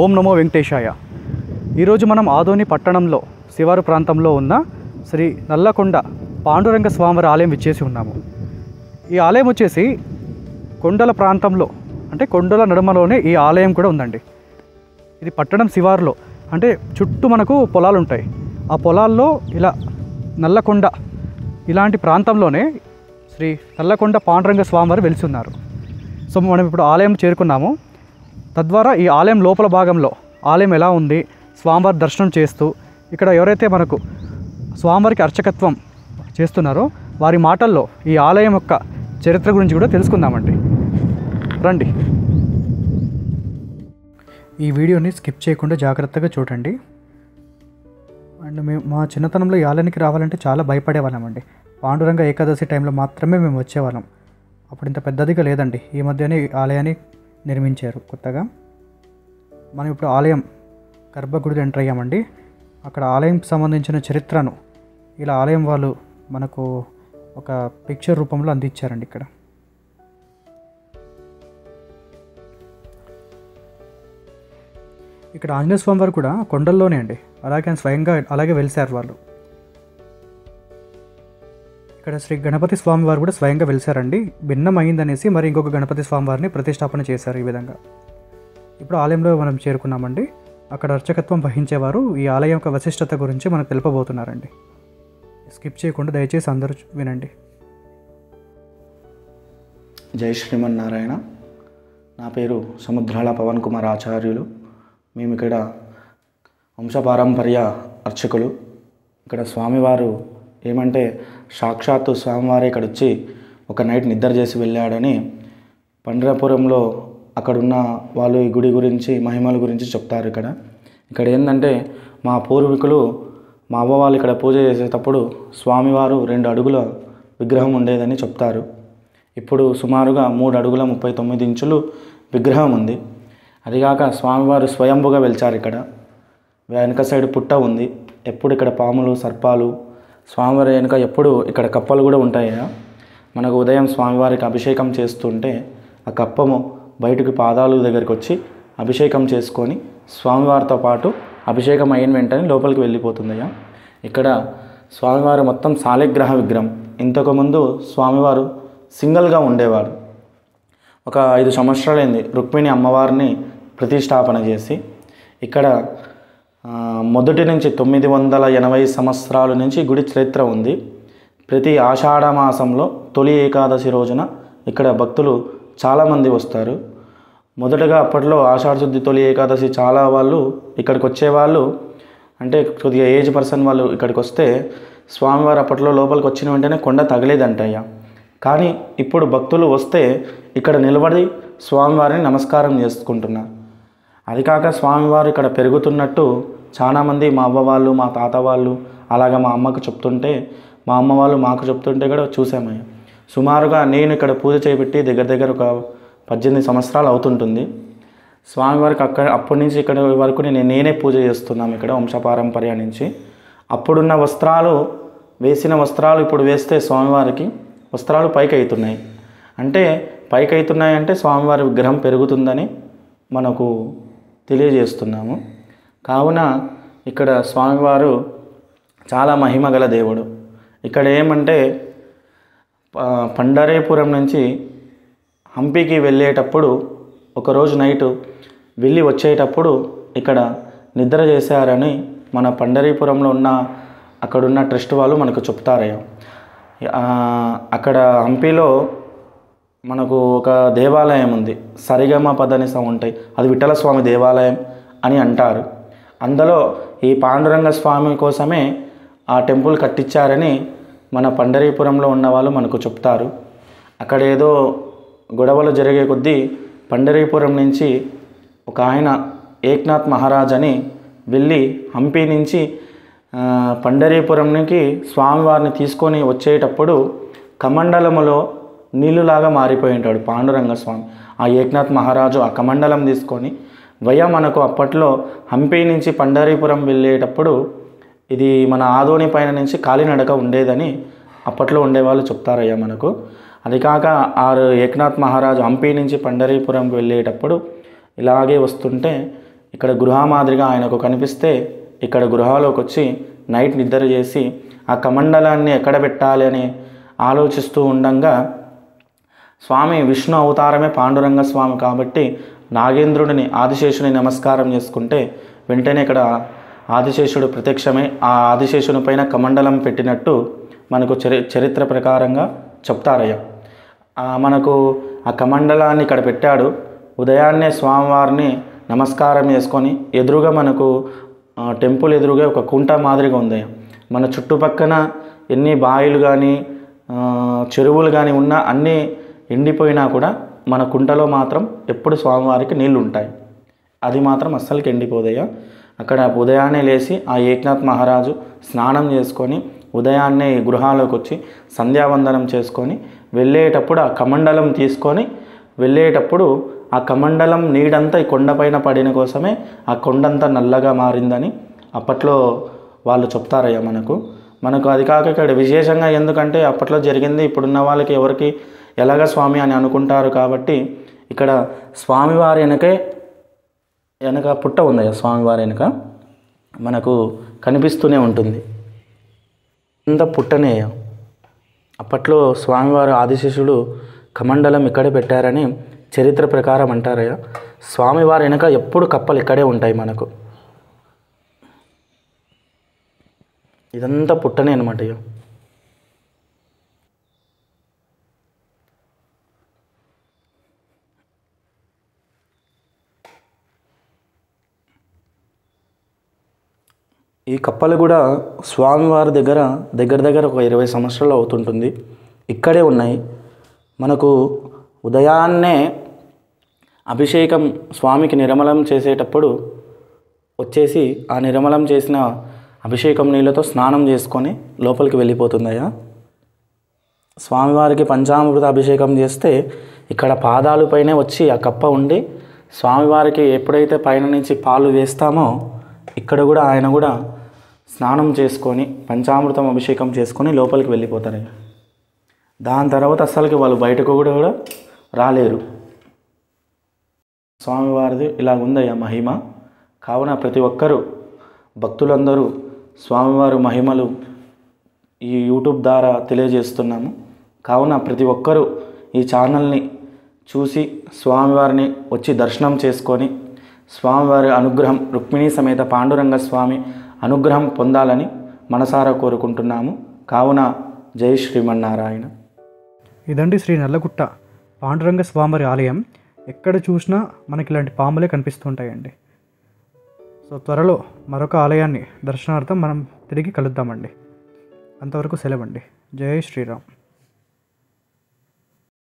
ఓం నమో వెంకటేశాయ ఈరోజు మనం ఆదోని పట్టణంలో శివారు ప్రాంతంలో ఉన్న శ్రీ నల్లకొండ పాండురంగ స్వామివారి ఆలయం ఇచ్చేసి ఉన్నాము ఈ ఆలయం వచ్చేసి కొండల ప్రాంతంలో అంటే కొండల నడుమలోనే ఈ ఆలయం కూడా ఉందండి ఇది పట్టణం శివారులో అంటే చుట్టూ మనకు పొలాలు ఉంటాయి ఆ పొలాల్లో ఇలా నల్లకొండ ఇలాంటి ప్రాంతంలోనే శ్రీ నల్లకొండ పాండురంగ స్వామివారు వెలిసి ఉన్నారు సో మనం ఇప్పుడు ఆలయం చేరుకున్నాము తద్వారా ఈ ఆలయం లోపల భాగంలో ఆలయం ఎలా ఉంది స్వామివారి దర్శనం చేస్తూ ఇక్కడ ఎవరైతే మనకు స్వామివారికి అర్చకత్వం చేస్తున్నారో వారి మాటల్లో ఈ ఆలయం యొక్క చరిత్ర గురించి కూడా తెలుసుకుందామండి రండి ఈ వీడియోని స్కిప్ చేయకుండా జాగ్రత్తగా చూడండి అండ్ మేము మా చిన్నతనంలో ఈ ఆలయానికి రావాలంటే చాలా భయపడేవాళ్ళమండి పాండురంగ ఏకాదశి టైంలో మాత్రమే మేము వచ్చేవాళ్ళం అప్పుడు ఇంత పెద్దదిగా లేదండి ఈ మధ్యనే ఈ ఆలయాన్ని నిర్మించారు కొత్తగా మనం ఇప్పుడు ఆలయం గర్భగుడి ఎంటర్ అయ్యామండి అక్కడ ఆలయం సంబంధించిన చరిత్రను ఇలా ఆలయం వాళ్ళు మనకు ఒక పిక్చర్ రూపంలో అందించారండి ఇక్కడ ఇక్కడ ఆంజనేయ స్వామి వారు కూడా కొండల్లోనే అండి అలాగే ఆయన స్వయంగా అలాగే వెలిశారు వాళ్ళు ఇక్కడ శ్రీ గణపతి స్వామి వారు కూడా స్వయంగా వెలిశారండి భిన్నం అయిందనేసి మరి ఇంకొక గణపతి స్వామి వారిని ప్రతిష్టాపన చేశారు ఈ విధంగా ఇప్పుడు ఆలయంలో మనం చేరుకున్నామండి అక్కడ అర్చకత్వం వహించేవారు ఈ ఆలయం యొక్క వశిష్టత గురించి మనకు తెలుపబోతున్నారండి స్కిప్ చేయకుండా దయచేసి అందరూ వినండి జై శ్రీమన్నారాయణ నా పేరు సముద్రాల పవన్ కుమార్ ఆచార్యులు మేము ఇక్కడ వంశపారంపర్య అర్చకులు ఇక్కడ స్వామివారు ఏమంటే సాక్షాత్తు స్వామివారే ఇక్కడ వచ్చి ఒక నైట్ నిద్ర చేసి వెళ్ళాడని పండ్రపురంలో అక్కడున్న వాళ్ళు ఈ గుడి గురించి మహిమల గురించి చెప్తారు ఇక్కడ ఇక్కడ ఏంటంటే మా పూర్వీకులు మా అవ్వ వాళ్ళు ఇక్కడ పూజ చేసేటప్పుడు స్వామివారు రెండు అడుగుల విగ్రహం ఉండేదని చెప్తారు ఇప్పుడు సుమారుగా మూడు అడుగుల ముప్పై తొమ్మిది ఇంచులు విగ్రహం ఉంది అదిగాక స్వామివారు స్వయంభుగా వెలిచారు ఇక్కడ వెనక సైడ్ పుట్ట ఉంది ఎప్పుడు ఇక్కడ పాములు సర్పాలు స్వామివారి వెనుక ఎప్పుడు ఇక్కడ కప్పలు కూడా ఉంటాయి మనకు ఉదయం స్వామివారికి అభిషేకం చేస్తుంటే ఆ కప్పము బయటకు పాదాలు దగ్గరికి వచ్చి అభిషేకం చేసుకొని స్వామివారితో పాటు అభిషేకం అయిన వెంటనే లోపలికి వెళ్ళిపోతుందయ్యా ఇక్కడ స్వామివారు మొత్తం శాలిగ్రహ విగ్రహం ఇంతకుముందు స్వామివారు సింగిల్గా ఉండేవారు ఒక ఐదు సంవత్సరాలైంది రుక్మిణి అమ్మవారిని ప్రతిష్టాపన చేసి ఇక్కడ ఆ, మొదటి నుంచి తొమ్మిది వందల ఎనభై సంవత్సరాల నుంచి గుడి చరిత్ర ఉంది ప్రతి ఆషాఢ మాసంలో తొలి ఏకాదశి రోజున ఇక్కడ భక్తులు చాలామంది వస్తారు మొదటగా అప్పట్లో ఆషాఢ శుద్ధి తొలి ఏకాదశి చాలా వాళ్ళు ఇక్కడికి వచ్చేవాళ్ళు అంటే కొద్దిగా ఏజ్ పర్సన్ వాళ్ళు ఇక్కడికి వస్తే స్వామివారు అప్పట్లో లోపలికి వచ్చిన వెంటనే కొండ తగలేదంటయ్యా కానీ ఇప్పుడు భక్తులు వస్తే ఇక్కడ నిలబడి స్వామివారిని నమస్కారం చేసుకుంటున్నారు అది కాక స్వామివారు ఇక్కడ పెరుగుతున్నట్టు చాలామంది మా అవ్వ వాళ్ళు మా తాత వాళ్ళు అలాగా మా అమ్మకు చెప్తుంటే మా అమ్మ వాళ్ళు మాకు చెప్తుంటే కూడా చూసామయ్య సుమారుగా నేను ఇక్కడ పూజ చేపెట్టి దగ్గర దగ్గర ఒక పద్దెనిమిది సంవత్సరాలు అవుతుంటుంది స్వామివారికి అక్కడ అప్పటి నుంచి ఇక్కడ వరకు నేను నేనే పూజ చేస్తున్నాం ఇక్కడ వంశపారంపర్య నుంచి అప్పుడున్న వస్త్రాలు వేసిన వస్త్రాలు ఇప్పుడు వేస్తే స్వామివారికి వస్త్రాలు పైకి అవుతున్నాయి అంటే పైకి అవుతున్నాయి అంటే స్వామివారి విగ్రహం పెరుగుతుందని మనకు తెలియజేస్తున్నాము కావున ఇక్కడ స్వామివారు చాలా మహిమ గల దేవుడు ఇక్కడ ఏమంటే ప- పండరీపురం నుంచి హంపీకి వెళ్ళేటప్పుడు ఒకరోజు నైటు వెళ్ళి వచ్చేటప్పుడు ఇక్కడ నిద్ర చేశారని మన పండరీపురంలో ఉన్న అక్కడున్న ట్రస్ట్ వాళ్ళు మనకు చెప్తారయ్య ఆ, అక్కడ హంపీలో మనకు ఒక దేవాలయం ఉంది సరిగమ పదనిస ఉంటాయి అది విఠల స్వామి దేవాలయం అని అంటారు అందులో ఈ పాండురంగ స్వామి కోసమే ఆ టెంపుల్ కట్టించారని మన పండరీపురంలో ఉన్న వాళ్ళు మనకు చెప్తారు అక్కడ ఏదో గొడవలు జరిగే కొద్దీ పండరీపురం నుంచి ఒక ఆయన ఏక్నాథ్ మహారాజ్ అని వెళ్ళి హంపి నుంచి ఆ, పండరీపురంకి స్వామివారిని తీసుకొని వచ్చేటప్పుడు కమండలములో నీళ్ళులాగా మారిపోయి ఉంటాడు పాండురంగ స్వామి ఆ ఏక్నాథ్ మహారాజు ఆ కమండలం తీసుకొని వయ మనకు అప్పట్లో హంపి నుంచి పండరీపురం వెళ్ళేటప్పుడు ఇది మన ఆదోని పైన నుంచి కాలినడక ఉండేదని అప్పట్లో ఉండేవాళ్ళు చెప్తారయ్యా మనకు అది కాక ఆరు ఏక్నాథ్ మహారాజు హంపి నుంచి పండరీపురంకి వెళ్ళేటప్పుడు ఇలాగే వస్తుంటే ఇక్కడ గృహ మాదిరిగా ఆయనకు కనిపిస్తే ఇక్కడ గృహలోకి వచ్చి నైట్ నిద్ర చేసి ఆ కమండలాన్ని ఎక్కడ పెట్టాలి అని ఆలోచిస్తూ ఉండంగా స్వామి విష్ణు అవతారమే పాండురంగ స్వామి కాబట్టి నాగేంద్రుడిని ఆదిశేషుని నమస్కారం చేసుకుంటే వెంటనే ఇక్కడ ఆదిశేషుడు ప్రత్యక్షమై ఆ ఆదిశేషుని పైన కమండలం పెట్టినట్టు మనకు చరి చరిత్ర ప్రకారంగా చెప్తారయ్య ఆ మనకు ఆ కమండలాన్ని ఇక్కడ పెట్టాడు ఉదయాన్నే స్వామివారిని నమస్కారం చేసుకొని ఎదురుగా మనకు ఆ, టెంపుల్ ఎదురుగా ఒక కుంట మాదిరిగా ఉంది మన చుట్టుపక్కన ఎన్ని బావిలు కానీ చెరువులు కానీ ఉన్నా అన్నీ ఎండిపోయినా కూడా మన కుంటలో మాత్రం ఎప్పుడు స్వామివారికి నీళ్లు ఉంటాయి అది మాత్రం అస్సలకి ఎండిపోదయ్యా అక్కడ ఉదయాన్నే లేచి ఆ ఏక్నాథ్ మహారాజు స్నానం చేసుకొని ఉదయాన్నే ఈ గృహాలోకి వచ్చి సంధ్యావందనం చేసుకొని వెళ్ళేటప్పుడు ఆ కమండలం తీసుకొని వెళ్ళేటప్పుడు ఆ కమండలం నీడంతా ఈ కొండపైన పడిన కోసమే ఆ కొండంతా నల్లగా మారిందని అప్పట్లో వాళ్ళు చెప్తారయ్యా మనకు మనకు అది కాక ఇక్కడ విశేషంగా ఎందుకంటే అప్పట్లో జరిగింది ఇప్పుడున్న వాళ్ళకి ఎవరికి ఎలాగ స్వామి అని అనుకుంటారు కాబట్టి ఇక్కడ స్వామివారి వెనకే వెనక పుట్ట ఉందయ్యా స్వామివారి వెనక మనకు కనిపిస్తూనే ఉంటుంది ఇంత పుట్టనే అప్పట్లో స్వామివారు ఆదిశేషుడు కమండలం ఇక్కడే పెట్టారని చరిత్ర ప్రకారం అంటారయ్యా స్వామివారి వెనక ఎప్పుడు కప్పలు ఇక్కడే ఉంటాయి మనకు ఇదంతా పుట్టనే అనమాట ఇక ఈ కప్పలు కూడా స్వామివారి దగ్గర దగ్గర దగ్గర ఒక ఇరవై సంవత్సరాలు అవుతుంటుంది ఇక్కడే ఉన్నాయి మనకు ఉదయాన్నే అభిషేకం స్వామికి నిర్మలం చేసేటప్పుడు వచ్చేసి ఆ నిర్మలం చేసిన అభిషేకం నీళ్ళతో స్నానం చేసుకొని లోపలికి వెళ్ళిపోతుందయ్యా స్వామివారికి పంచామృత అభిషేకం చేస్తే ఇక్కడ పాదాలపైనే వచ్చి ఆ కప్ప ఉండి స్వామివారికి ఎప్పుడైతే పైన నుంచి పాలు వేస్తామో ఇక్కడ కూడా ఆయన కూడా స్నానం చేసుకొని పంచామృతం అభిషేకం చేసుకొని లోపలికి వెళ్ళిపోతారు దాని తర్వాత అస్సలకి వాళ్ళు బయటకు కూడా కూడా రాలేరు స్వామివారిది ఇలా ఉందయ్యా మహిమ కావున ప్రతి ఒక్కరూ భక్తులందరూ స్వామివారి మహిమలు ఈ యూట్యూబ్ ద్వారా తెలియజేస్తున్నాము కావున ప్రతి ఒక్కరూ ఈ ఛానల్ని చూసి స్వామివారిని వచ్చి దర్శనం చేసుకొని స్వామివారి అనుగ్రహం రుక్మిణీ సమేత పాండురంగ స్వామి అనుగ్రహం పొందాలని మనసారా కోరుకుంటున్నాము కావున జై శ్రీమన్నారాయణ ఇదండి శ్రీ నల్లగుట్ట పాండురంగ స్వామివారి ఆలయం ఎక్కడ చూసినా మనకి ఇలాంటి పాములే కనిపిస్తుంటాయండి సో త్వరలో మరొక ఆలయాన్ని దర్శనార్థం మనం తిరిగి కలుద్దామండి అంతవరకు సెలవండి జై శ్రీరామ్